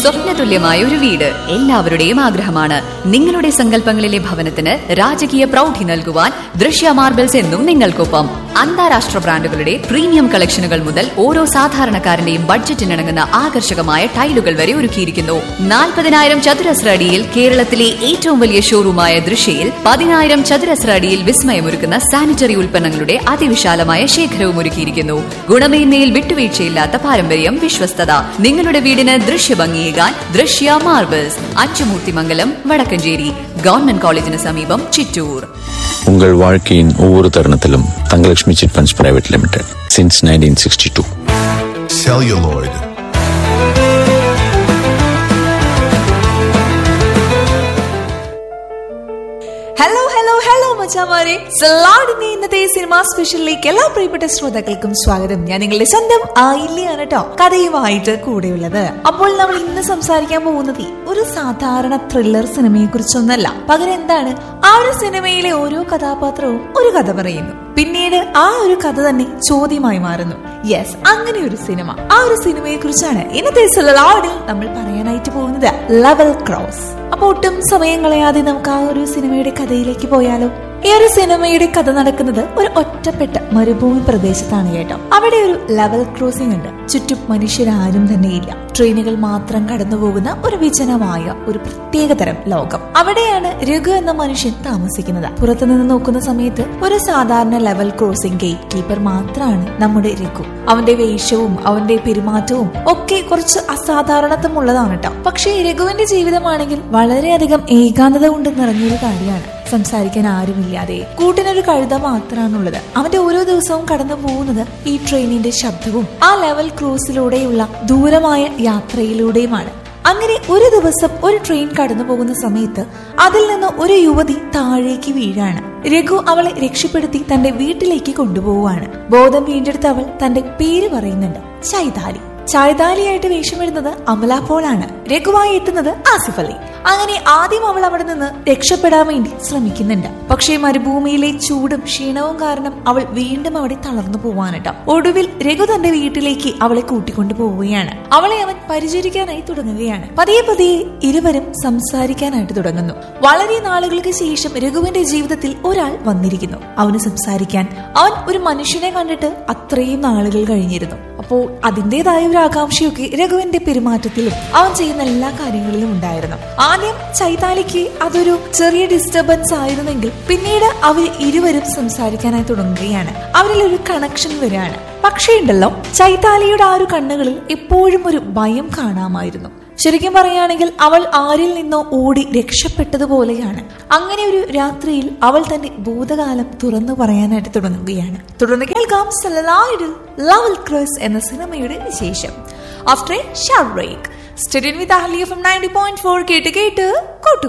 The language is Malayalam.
സ്വപ്നതുല്യമായ ഒരു വീട് എല്ലാവരുടെയും ആഗ്രഹമാണ് നിങ്ങളുടെ സങ്കല്പങ്ങളിലെ ഭവനത്തിന് രാജകീയ പ്രൗഢി നൽകുവാൻ ദൃശ്യ മാർബിൾസ് എന്നും നിങ്ങൾക്കൊപ്പം അന്താരാഷ്ട്ര ബ്രാൻഡുകളുടെ പ്രീമിയം കളക്ഷനുകൾ മുതൽ ഓരോ സാധാരണക്കാരന്റെയും ബഡ്ജറ്റിനിണങ്ങുന്ന ആകർഷകമായ ടൈലുകൾ വരെ ഒരുക്കിയിരിക്കുന്നു നാൽപ്പതിനായിരം ചതുരശ്ര അടിയിൽ കേരളത്തിലെ ഏറ്റവും വലിയ ഷോറൂമായ ദൃശ്യയിൽ പതിനായിരം ചതുരശ്ര അടിയിൽ വിസ്മയമൊരുക്കുന്ന സാനിറ്ററി ഉൽപ്പന്നങ്ങളുടെ അതിവിശാലമായ ശേഖരവും ഒരുക്കിയിരിക്കുന്നു ഗുണമേന്മയിൽ വിട്ടുവീഴ്ചയില്ലാത്ത പാരമ്പര്യം വിശ്വസ്തത നിങ്ങളുടെ വീടിന് ദൃശ്യഭംഗിയേകാൻ ദൃശ്യ മാർബിൾസ് അച്ചുമൂർത്തിമംഗലം വടക്കഞ്ചേരി ഗവൺമെന്റ് കോളേജിന് സമീപം ചിറ്റൂർ உங்கள் வாழ்க்கையின் ஒவ்வொரு தருணத்திலும் Thangalakshmi chit funds private limited since nineteen sixty two celluloid, hello hello hello മച്ചാമാരെ സലാഡിന്റെ ഇന്നത്തെ സിനിമാ സ്പെഷ്യലിലേക്ക് എല്ലാ പ്രിയപ്പെട്ട ശ്രോതാക്കൾക്കും സ്വാഗതം ഞാൻ നിങ്ങളുടെ സ്വന്തം ആയില്യാണ് കേട്ടോ കഥയുമായിട്ട് കൂടെയുള്ളത് അപ്പോൾ നമ്മൾ ഇന്ന് സംസാരിക്കാൻ പോകുന്നത് ഒരു സാധാരണ ത്രില്ലർ സിനിമയെ കുറിച്ചൊന്നല്ല പകരം എന്താണ് ആ ഒരു സിനിമയിലെ ഓരോ കഥാപാത്രവും ഒരു കഥ പറയുന്നു പിന്നീട് ആ ഒരു കഥ തന്നെ ചോദ്യമായി മാറുന്നു യെസ് അങ്ങനെ ഒരു സിനിമ ആ ഒരു സിനിമയെ കുറിച്ചാണ് ഇന്നത്തെ സലാഡിൽ നമ്മൾ പറയാനായിട്ട് പോകുന്നത് ലെവൽ ക്രോസ് അപ്പൊ ഒട്ടും സമയം കളയാതെ നമുക്ക് ആ ഒരു സിനിമയുടെ കഥയിലേക്ക് പോയാലോ ഈ ഒരു സിനിമയുടെ കഥ നടക്കുന്നത് ഒരു ഒറ്റപ്പെട്ട മരുഭൂമി പ്രദേശത്താണ് കേട്ടോ അവിടെ ഒരു ലെവൽ ക്രോസിംഗ് ഉണ്ട് ചുറ്റും മനുഷ്യരാരും തന്നെയില്ല ട്രെയിനുകൾ മാത്രം കടന്നു പോകുന്ന ഒരു വിജനമായ ഒരു പ്രത്യേകതരം ലോകം അവിടെയാണ് രഘു എന്ന മനുഷ്യൻ താമസിക്കുന്നത് പുറത്തുനിന്ന് നോക്കുന്ന സമയത്ത് ഒരു സാധാരണ ലെവൽ ക്രോസിംഗ് ഗേറ്റ് കീപ്പർ മാത്രമാണ് നമ്മുടെ രഘു അവന്റെ വേഷവും അവന്റെ പെരുമാറ്റവും ഒക്കെ കുറച്ച് അസാധാരണത്വമുള്ളതാണ് കേട്ടോ പക്ഷേ രഘുവിന്റെ ജീവിതമാണെങ്കിൽ വളരെയധികം ഏകാന്തത കൊണ്ട് നിറഞ്ഞൊരു കാര്യമാണ് സംസാരിക്കാൻ ആരുമില്ലാതെ കൂട്ടിനൊരു കഴുത മാത്രമാണുള്ളത് അവന്റെ ഓരോ ദിവസവും കടന്നു പോകുന്നത് ഈ ട്രെയിനിന്റെ ശബ്ദവും ആ ലെവൽ ക്രൂസിലൂടെയുള്ള ദൂരമായ യാത്രയിലൂടെയുമാണ് അങ്ങനെ ഒരു ദിവസം ഒരു ട്രെയിൻ കടന്നു പോകുന്ന സമയത്ത് അതിൽ നിന്ന് ഒരു യുവതി താഴേക്ക് വീഴാണ് രഘു അവളെ രക്ഷപ്പെടുത്തി തന്റെ വീട്ടിലേക്ക് കൊണ്ടുപോവുകയാണ് ബോധം വീണ്ടെടുത്ത് അവൾ തന്റെ പേര് പറയുന്നുണ്ട് ചൈതാലി ചൈതാലിയായിട്ട് വേഷമിടുന്നത് അമല പോളാണ് രഘുവായി എത്തുന്നത് ആസിഫ് അലി അങ്ങനെ ആദ്യം അവൾ അവിടെ നിന്ന് രക്ഷപ്പെടാൻ വേണ്ടി ശ്രമിക്കുന്നുണ്ട് പക്ഷേ മരുഭൂമിയിലെ ചൂടും ക്ഷീണവും കാരണം അവൾ വീണ്ടും അവിടെ തളർന്നു പോവാനിട്ട ഒടുവിൽ രഘു തന്റെ വീട്ടിലേക്ക് അവളെ കൂട്ടിക്കൊണ്ടു പോവുകയാണ് അവളെ അവൻ പരിചരിക്കാനായി തുടങ്ങുകയാണ് പതിയെ പതിയെ ഇരുവരും സംസാരിക്കാനായിട്ട് തുടങ്ങുന്നു വളരെ നാളുകൾക്ക് ശേഷം രഘുവിന്റെ ജീവിതത്തിൽ ഒരാൾ വന്നിരിക്കുന്നു അവന് സംസാരിക്കാൻ അവൻ ഒരു മനുഷ്യനെ കണ്ടിട്ട് അത്രയും നാളുകൾ കഴിഞ്ഞിരുന്നു അപ്പോൾ അതിൻ്റെതായ ഒരു ആകാംക്ഷയൊക്കെ രഘുവിന്റെ പെരുമാറ്റത്തിലും അവൻ ചെയ്യുന്ന എല്ലാ കാര്യങ്ങളിലും ഉണ്ടായിരുന്നു ആദ്യം ചൈതാലിക്ക് അതൊരു ചെറിയ ഡിസ്റ്റർബൻസ് ആയിരുന്നെങ്കിൽ പിന്നീട് അവർ ഇരുവരും സംസാരിക്കാനായി തുടങ്ങുകയാണ് അവരിൽ ഒരു കണക്ഷൻ വരികയാണ് പക്ഷേ ഉണ്ടല്ലോ ചൈതാലിയുടെ ആ ഒരു കണ്ണുകളിൽ എപ്പോഴും ഒരു ഭയം കാണാമായിരുന്നു ശരിക്കും പറയുകയാണെങ്കിൽ അവൾ ആരിൽ നിന്നോ ഓടി രക്ഷപ്പെട്ടതുപോലെയാണ് അങ്ങനെ ഒരു രാത്രിയിൽ അവൾ തന്റെ ഭൂതകാലം തുറന്നു പറയാനായിട്ട് തുടങ്ങുകയാണ് തുടർന്ന് കേൾക്കാം സലായിഡിൽ ലവൽ ക്രോസ് എന്ന സിനിമയുടെ വിശേഷം after a short break stay tuned with Ahalya from ninety point four കേട്ട് കേട്ട് കൂട്ടു